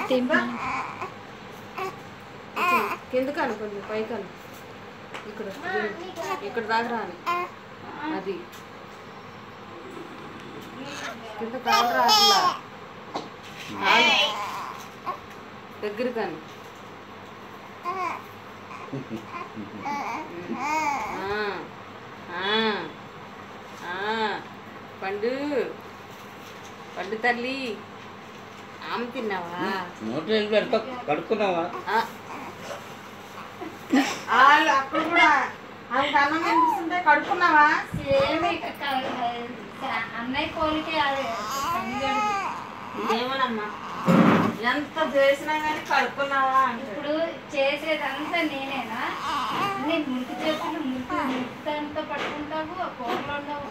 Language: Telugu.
తింటా కిందకి అను కొంచెం పైకి అను ఇక్కడ ఇక్కడ దాకా రాని అది కింద కాలు రాట్లా దగ్గర కానీ పండు పండు తల్లి ఆమె తిన్నావా నోట్లో వెళ్ళి పెడతా కడుక్కున్నావా ఆ. వాళ్ళు అక్కడ కూడా ఆమెకు అన్నం తినిపిస్తుంటే కడుక్కున్నావా సేమ్ ఇక క- అన్నయ్య పోలికే అదే సంగడి. ఏమోనమ్మా ఎంత చేసినా కానీ కడుక్కున్నావా అంటే ఇప్పుడు చేసేదంతా నేనేనా నీ మురికి చేతులు మురికి మురికితో పట్టుకుంటావు ఆ కూరలో ఉండవు